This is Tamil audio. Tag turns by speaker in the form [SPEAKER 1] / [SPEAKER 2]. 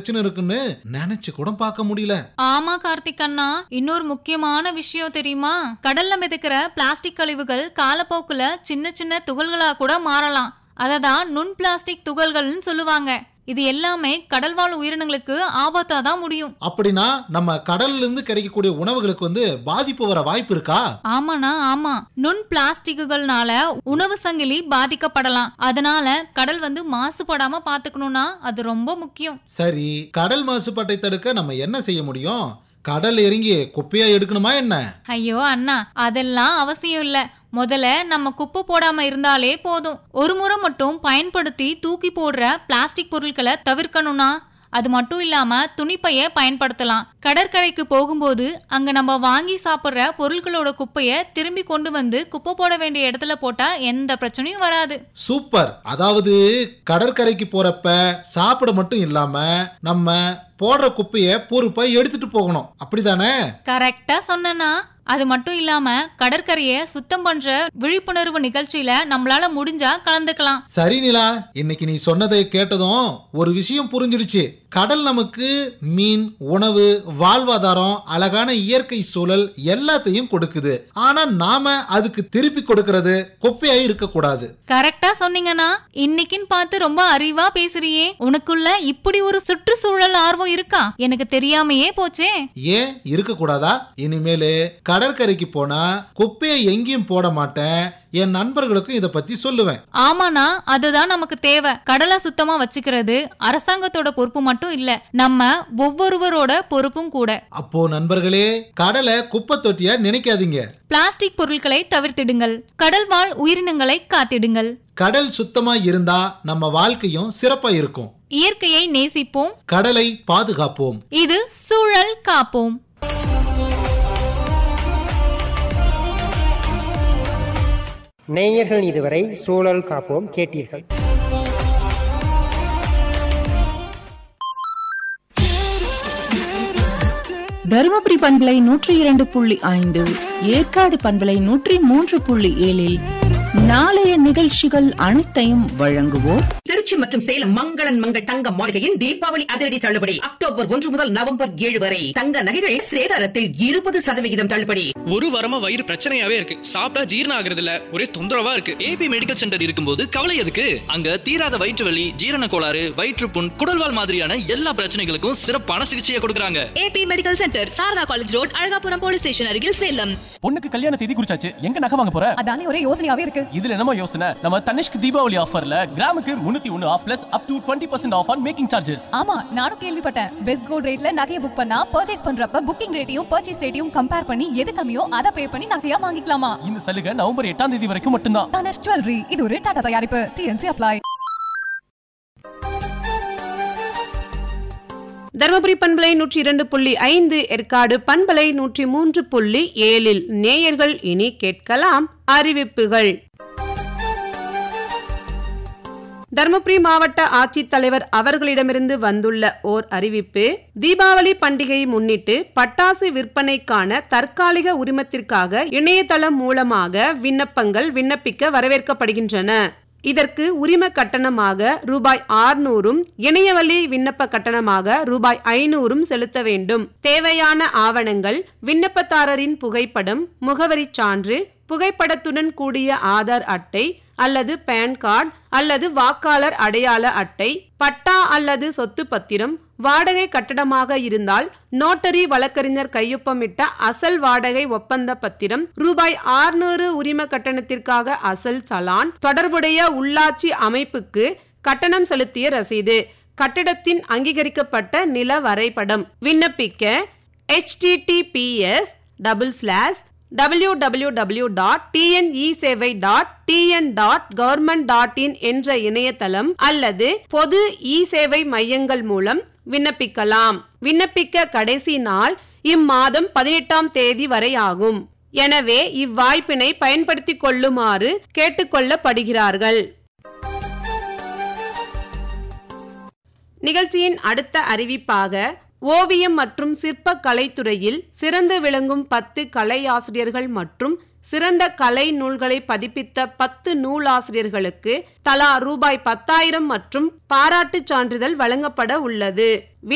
[SPEAKER 1] பிரச்சனை இருக்குன்னு நினைச்சு கூட பார்க்க முடியல
[SPEAKER 2] ஆமா கார்த்திக் அண்ணா இன்னொரு முக்கியமான விஷயம் தெரியுமா கடல்ல மிதக்கிற பிளாஸ்டிக் கழிவுகள் காலப்போக்குல சின்ன சின்ன துகள்களா கூட மாறலாம் அததான் நுண் பிளாஸ்டிக் துகள்கள்னு சொல்லுவாங்க இது எல்லாமே கடல்வாழ் உயிரினங்களுக்கு ஆபத்தா தான் முடியும்
[SPEAKER 1] அப்படின்னா நம்ம கடல்ல இருந்து கிடைக்கக்கூடிய உணவுகளுக்கு வந்து பாதிப்பு வர வாய்ப்பு இருக்கா
[SPEAKER 2] ஆமாண்ணா ஆமா நுண் பிளாஸ்டிக்குகள்னால உணவு சங்கிலி பாதிக்கப்படலாம் அதனால கடல் வந்து மாசுபடாம பாத்துக்கணும்னா அது ரொம்ப முக்கியம்
[SPEAKER 1] சரி கடல் மாசுபாட்டை தடுக்க நம்ம என்ன செய்ய முடியும் கடல் இறங்கி குப்பையா எடுக்கணுமா என்ன
[SPEAKER 2] ஐயோ அண்ணா அதெல்லாம் அவசியம் இல்ல முதல்ல நம்ம குப்பை போடாம இருந்தாலே போதும் ஒரு முறை மட்டும் பயன்படுத்தி தூக்கி போடுற பிளாஸ்டிக் பொருட்களை தவிர்க்கணும்னா அது மட்டும் இல்லாம துணிப்பைய பயன்படுத்தலாம் கடற்கரைக்கு போகும்போது அங்க நம்ம வாங்கி சாப்பிடுற பொருட்களோட குப்பைய திரும்பி கொண்டு வந்து குப்பை போட வேண்டிய இடத்துல போட்டா எந்த பிரச்சனையும் வராது
[SPEAKER 1] சூப்பர் அதாவது கடற்கரைக்கு போறப்ப சாப்பிட மட்டும் இல்லாம நம்ம போடுற குப்பைய பொறுப்பா எடுத்துட்டு போகணும் அப்படிதானே
[SPEAKER 2] கரெக்டா சொன்னனா அது மட்டும் இல்லாம கடற்கரையை சுத்தம் பண்ற விழிப்புணர்வு நிகழ்ச்சியில நம்மளால முடிஞ்சா கலந்துக்கலாம்
[SPEAKER 1] சரி நிலா இன்னைக்கு நீ சொன்னதை கேட்டதும் ஒரு விஷயம் புரிஞ்சிடுச்சு கடல் நமக்கு மீன் உணவு வாழ்வாதாரம் அழகான இயற்கை சூழல் எல்லாத்தையும் கொடுக்குது ஆனா நாம அதுக்கு திருப்பி கொடுக்கறது குப்பையா இருக்கக்கூடாது
[SPEAKER 2] கரெக்டா சொன்னீங்கண்ணா இன்னைக்குன்னு பார்த்து ரொம்ப அறிவா பேசுறியே உனக்குள்ள இப்படி ஒரு சுற்றுச்சூழல் ஆர்வம் இருக்கா எனக்கு தெரியாமையே போச்சே
[SPEAKER 1] ஏன் இருக்கக்கூடாதா இனிமேலு கடற்கரைக்கு போனா குப்பையை எங்கேயும் போட மாட்டேன் என் நண்பர்களுக்கும் இதை பத்தி சொல்லுவேன்
[SPEAKER 2] ஆமாண்ணா அதுதான் நமக்கு தேவை கடலை சுத்தமா வச்சுக்கிறது அரசாங்கத்தோட பொறுப்பு மட்டும் இல்ல நம்ம ஒவ்வொருவரோட பொறுப்பும் கூட
[SPEAKER 1] அப்போ நண்பர்களே கடலை குப்பை தொட்டியா நினைக்காதீங்க
[SPEAKER 2] பிளாஸ்டிக் பொருட்களை தவிர்த்திடுங்கள் கடல் வாழ் உயிரினங்களை காத்திடுங்கள்
[SPEAKER 1] கடல் சுத்தமா இருந்தா நம்ம வாழ்க்கையும் சிறப்பா இருக்கும்
[SPEAKER 2] இயற்கையை நேசிப்போம்
[SPEAKER 1] கடலை பாதுகாப்போம்
[SPEAKER 2] இது சூழல் காப்போம்
[SPEAKER 3] நேயர்கள் இதுவரை சூழல் காப்போம் கேட்டீர்கள்
[SPEAKER 4] தருமபுரி பண்பலை நூற்றி இரண்டு புள்ளி ஐந்து ஏற்காடு பண்பலை நூற்றி மூன்று புள்ளி ஏழில் நாளைய நிகழ்ச்சிகள் அனைத்தையும் வழங்குவோர்
[SPEAKER 5] திருச்சி மற்றும் சேலம் மங்களன் மங்கள் தங்க மாளிகையின் தீபாவளி அதிரடி தள்ளுபடி அக்டோபர் ஒன்று முதல் நவம்பர் ஏழு வரை தங்க நகைகள் சேதாரத்தில் இருபது சதவிகிதம் தள்ளுபடி
[SPEAKER 6] ஒரு வாரமா வயிறு பிரச்சனையாவே இருக்கு சாப்பிட்டா ஜீரணம் ஆகுறது இல்ல ஒரே தொந்தரவா இருக்கு ஏபி மெடிக்கல் சென்டர் இருக்கும்போது கவலை எதுக்கு அங்க தீராத வயிற்று வலி ஜீரண கோளாறு வயிற்றுப்புண் குடல்வால் மாதிரியான எல்லா பிரச்சனைகளுக்கும் சிறப்பான சிகிச்சையை கொடுக்கறாங்க
[SPEAKER 7] A B medical center Sarada college road Alagapuram police station அருகில் சேலம்
[SPEAKER 8] பொண்ணுக்கு கல்யாண தேதி குறிச்சாச்சு எங்க நகை வாங்க போற
[SPEAKER 7] அதானே ஒரே யோசனையாவே இருக்கு
[SPEAKER 8] இதுல என்னமோ யோசனை நம்ம தனிஷ்க் தீபாவளி ஆஃபர்ல கிராமுக்கு முன்னூத்தி ஒன்னு off plus up to twenty percent off on making charges
[SPEAKER 7] ஆமா நானும் கேள்விப்பட்டேன் பெஸ்ட் கோல்ட் ரேட்ல நகையை புக் பண்ணா பர்ச்சேஸ் பண்றப்ப புக்கிங் ரேட்டையும் பர்ச்சேஸ் ரேட்டையும் கம்பேர் பண்ணி எது கம்மியோ அதை பே பண்ணி நகையா வாங்கிக்கலாமா
[SPEAKER 8] இந்த சலுகை நவம்பர் எட்டாம் தேதி வரைக்கும் மட்டும்தான்
[SPEAKER 7] தனஷ் ஜுவல்லரி இது ஒரு டாடா தயாரிப்பு டிஎன்சி அப்ளை
[SPEAKER 9] தருமபுரி பண்பலை நூற்றி இரண்டு புள்ளி ஐந்து ஏற்காடு பண்பலை நூற்றி மூன்று புள்ளி ஏழில் நேயர்கள் இனி கேட்கலாம் அறிவிப்புகள் தருமபுரி மாவட்ட ஆட்சித்தலைவர் அவர்களிடமிருந்து வந்துள்ள ஓர் அறிவிப்பு தீபாவளி பண்டிகையை முன்னிட்டு பட்டாசு விற்பனைக்கான தற்காலிக உரிமத்திற்காக இணையதளம் மூலமாக விண்ணப்பங்கள் விண்ணப்பிக்க வரவேற்கப்படுகின்றன இதற்கு உரிம கட்டணமாக ரூபாய் ஆறுநூறும் இணையவழி விண்ணப்ப கட்டணமாக ரூபாய் ஐநூறும் செலுத்த வேண்டும் தேவையான ஆவணங்கள் விண்ணப்பதாரரின் புகைப்படம் முகவரிச் சான்று புகைப்படத்துடன் கூடிய ஆதார் அட்டை அல்லது பேன் கார்டு அல்லது வாக்காளர் அடையாள அட்டை பட்டா அல்லது சொத்து பத்திரம் வாடகை கட்டடமாக இருந்தால் நோட்டரி வழக்கறிஞர் கையொப்பமிட்ட அசல் வாடகை ஒப்பந்த பத்திரம் ரூபாய் ஆறுநூறு உரிம கட்டணத்திற்காக அசல் சலான் தொடர்புடைய உள்ளாட்சி அமைப்புக்கு கட்டணம் செலுத்திய ரசீது கட்டிடத்தின் அங்கீகரிக்கப்பட்ட நில வரைபடம் விண்ணப்பிக்க https double slash W W W dot T N E சேவை dot T N dot government dot in என்ற இணையதளம் அல்லது பொது இ சேவை மையங்கள் மூலம் விண்ணப்பிக்கலாம் விண்ணப்பிக்க கடைசி நாள் இம்மாதம் பதினெட்டாம் தேதி வரை ஆகும் எனவே இவ்வாய்ப்பினை பயன்படுத்திக் கொள்ளுமாறு கேட்டுக்கொள்ளப்படுகிறார்கள் நிகழ்ச்சியின் அடுத்த அறிவிப்பாக ஓவியம் மற்றும் சிற்ப கலைத்துறையில் சிறந்து விளங்கும் பத்து கலையாசிரியர்கள் மற்றும் சிறந்த கலை நூல்களை பதிப்பித்த பத்து நூலாசிரியர்களுக்கு தலா ரூபாய் பத்தாயிரம் மற்றும் பாராட்டுச் சான்றிதழ் வழங்கப்பட உள்ளது